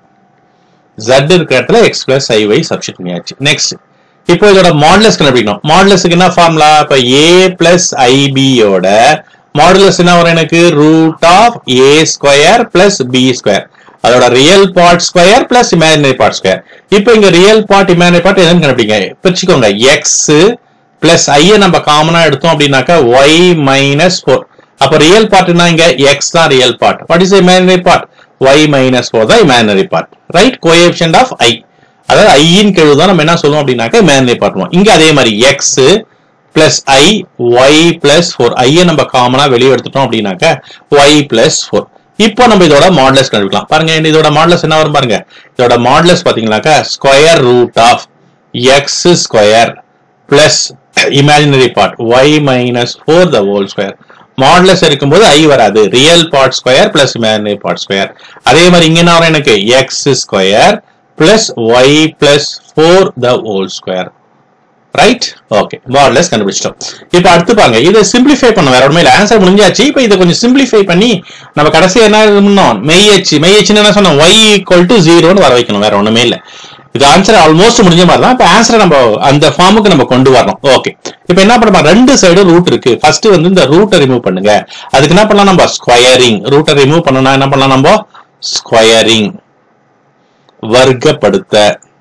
z இருக்கிற இடத்துல எக்ஸ் பிளஸ் ஐஒய் சப்ஸ்டிட் பண்ணியாச்சு நெக்ஸ்ட் இப்போ இதோட மாடுலஸ் கண்டுபிடிக்கணும் மாடுலஸுக்கு என்ன ஃபார்முலா இப்ப ஏ பிளஸ் ஐபியோட மாடுலஸ் என்ன வரும் எனக்கு root of a square plus b square அதோட real part square plus imaginary part square இப்போ இங்க ரியல் பார்ட் இமேஜினரி பார்ட் எதுன்னு கண்டுபிடிங்க பிரிச்சுக்கோங்க எக்ஸ் பிளஸ் ஐய நம்ம காமனா எடுத்தோம் அப்படின்னாக்கா ஒய் மைனஸ் ஃபோர் அப்ப ரியல் பார்ட்னா இங்க எக்ஸ் தான் real part what is imaginary part y minus four தான் imaginary part right coefficient of i அதாவது ஐயின் கெழு தான் நம்ம என்ன சொல்லுவோம் அப்படின்னாக்கா இமேஜினரி பார்ட் இங்க அதே மாதிரி x plus i y plus four ஐயை நம்ம காமனா வெளியே எடுத்துட்டோம் அப்படின்னாக்கா ஒய் பிளஸ் ஃபோர் இப்போ நம்ம இதோட மாடலஸ் கண்டுபிடிக்கலாம் பாருங்க இந்த இதோட மாடலஸ் என்ன வரும் பாருங்க இதோட மாடலஸ் பாத்தீங்கன்னாக்கா square root of x square plus imaginary part y minus four the whole square modulus இருக்கும்போது ஐ வராது real part square plus imaginary part square அதே மாதிரி இங்க என்ன வரும் எனக்கு x square plus y plus four the whole square right okay modulus கண்டுபிடிச்சிட்டோம் இப்போ அடுத்து பாருங்க இதை சிம்பிளிஃபை பண்ண வேற ஒண்ணுமே இல்லை ஆன்சர் முடிஞ்சாச்சு இப்போ இதை கொஞ்சம் சிம்பிளிஃபை பண்ணி நம்ம கடைசி என்ன பண்ணோம் மெய்யச்சு மெய்யச்சுன்னு என்ன சொன்னோம் ஒய் ஈக்குவல் டு ஜீரோன்னு வர வைக்கணும் வேற ஒண்ணுமே இல்லை இது ஆன்சர் ஆல்மோஸ்ட் முடிஞ்ச மாதிரி தான் இப்போ ஆன்சரை நம்ம அந்த ஃபார்முக்கு நம்ம கொண்டு வரணும் ஓகே இப்போ என்ன பண்ணலாம் ரெண்டு சைடும் ரூட் இருக்கு ஃபர்ஸ்ட் வந்து இந்த ரூட்டை ரிமூவ் பண்ணுங்க அதுக்கு என்ன பண்ணலாம் நம்ம ஸ்கொயரிங் ரூட்டை ரிமூவ் பண்ணணும்னா என்ன பண்ணலாம் நம்ம ஸ்கொயரிங் வர்க்கப்படுத்த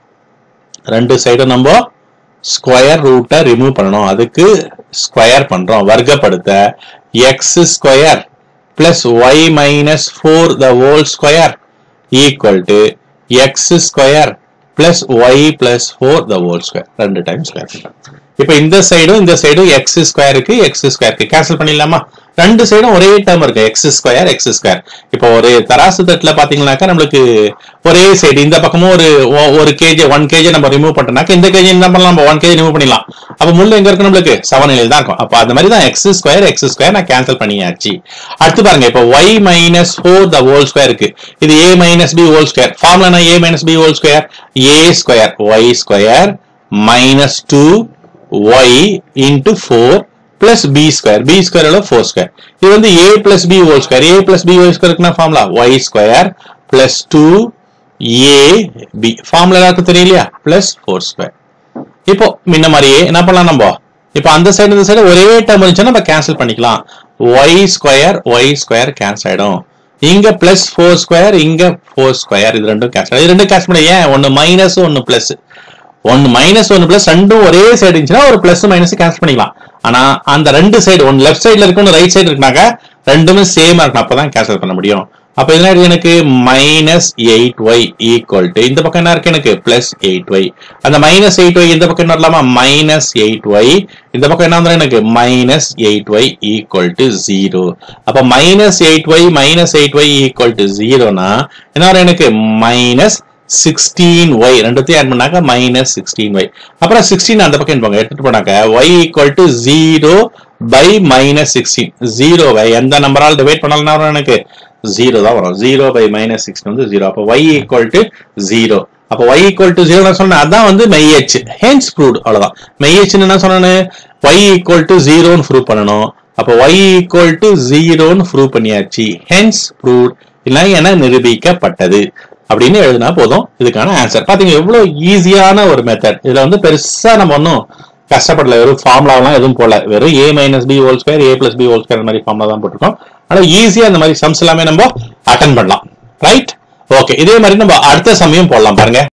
ரெண்டு சைடும் நம்ம ஸ்கொயர் ரூட்டை ரிமூவ் பண்ணணும் அதுக்கு ஸ்கொயர் பண்றோம் வர்க்கப்படுத்த x square plus y minus four the whole square equal to x square plus y plus four the whole square ரெண்டு டைம் ஸ்கொயர் பண்றோம் இப்போ இந்த சைடும் இந்த சைடும் எக்ஸ் ஸ்கொயருக்கு எக்ஸ் ஸ்கொயருக்கு கேன்சல் பண்ணிடலாமா ரெண்டு சைடும் ஒரே டேர்ம் இருக்கு எக்ஸ் ஸ்கொயர் எக்ஸ் ஸ்கொயர் இப்போ ஒரு தராசு தட்டுல பாத்தீங்கன்னாக்கா நம்மளுக்கு ஒரே சைடு இந்த பக்கமும் ஒரு ஒ- ஒரு கேஜி ஒன் கேஜி நம்ம ரிமூவ் பண்ணோம்னாக்க இந்த கேஜி என்ன பண்ணலாம் நம்ம ஒன் கேஜி ரிமூவ் பண்ணிடலாம் அப்ப முள்ள எங்க இருக்கு நம்மளுக்கு சமநிலையில் தான் இருக்கும் அப்ப அந்த மாதிரி தான் எக்ஸ் ஸ்கொயர் எக்ஸ் ஸ்கொயர் நான் கேன்சல் பண்ணியாச்சு அடுத்து பாருங்க இப்போ y minus four the whole square இருக்கு இது a minus b whole square formula a minus b whole square a square y square minus two y into four plus b square b square four square இது வந்து a plus b whole square a plus b whole ஸ்கொயருக்குனா formula y square plus two a b formula எல்லாருக்கும் தெரியலையா plus four square இப்போ முன்ன மாதிரியே என்ன பண்ணலாம் நம்ம இப்போ அந்த சைடு இந்த சைடு ஒரே டேர்ம் இருந்துச்சுன்னா நம்ம கேன்சல் பண்ணிக்கலாம் y square y square cancel ஆயிடும் இங்க பிளஸ் ஃபோர் ஸ்கொயர் இங்க ஃபோர் ஸ்கொயர் இது ரெண்டும் கேன்சல் இது ரெண்டும் கேன்சல் பண்ண ஏன் ஒன்னு மைனஸ் ஒன்னு பிளஸ் ஒன்னு மைனஸ் ஒன்னு பிளஸ் ரெண்டும் ஒரே சைடு இருந்துச்சுன்னா ஒரு பிளஸ் மைனஸ் கேன்சல் பண்ணிக்கலாம் ஆனா அந்த ரெண்டு சைடு ஒன்னு லெஃப்ட் சைடுல இருக்கு ஒன்னு ரைட் சைடு இருக்குனாக்க ரெண்டுமே சேமா இருக்கணும் அப்பதான் கேன்சல் பண்ண முடியும் அப்ப என்ன இருக்கு எனக்கு minus eight y equal to இந்த பக்கம் என்ன இருக்கு எனக்கு பிளஸ் எயிட் ஒய் அந்த மைனஸ் எயிட் ஒய் இந்த பக்கம் என்ன வரலாமா மைனஸ் எயிட் ஒய் இந்த பக்கம் என்ன வந்துடும் எனக்கு minus eight y equal to zero அப்ப minus eight y minus eight y equal to ஜீரோனா என்ன வரும் எனக்கு மைனஸ் சிக்ஸ்டீன் ஒய் ரெண்டுத்தையும் ஆட் பண்ணாக்க மைனஸ் சிக்ஸ்டீன் ஒய் அப்புறம் சிக்ஸ்டீன் அந்த பக்கம் போங்க எடுத்துட்டு போனாக்க y equal to zero by minus sixteen ஜீரோவை எந்த நம்பரால் டிவைட் பண்ணலாம் வரும் எனக்கு ஜீரோ தான் வரும் ஜீரோ பை மைனஸ் சிக்ஸ்டீன் வந்து ஜீரோ அப்போ ஒய் ஈக்குவல் டு ஜீரோ அப்போ ஒய் ஈக்குவல் டு ஜீரோ சொன்னேன் அதான் வந்து மெய்யச் ஹென்ஸ் ப்ரூவ்ட் அவ்வளவுதான் மெய்யச்னு என்ன சொன்னேன் ஒய் ஈக்குவல் டு ஜீரோன்னு ப்ரூவ் பண்ணணும் அப்போ ஒய் ஈக்குவல் டு ஜீரோன்னு ப்ரூவ் பண்ணியாச்சு ஹென்ஸ் ப்ரூவ்ட் இல்லை என நிரூபிக்கப்பட்டது அப்படின்னு எழுதினா போதும் இதுக்கான ஆன்சர் பாத்தீங்க எவ்வளவு ஈஸியான ஒரு மெத்தட் இதுல வந்து பெருசா நம்ம ஒன்றும் கஷ்டப்படல வெறும் ஃபார்முலாவெல்லாம் எதுவும் போடல வெறும் a minus b whole square a plus b whole square மாதிரி ஃபார்முலா தான் போட்டிருக்கோம் ஆனா ஈஸியா இந்த மாதிரி சம்ஸ் எல்லாமே நம்ம அட்டன் பண்ணலாம் ரைட் ஓகே இதே மாதிரி நம்ம அடுத்த சமயம் போடலாம் பாருங்க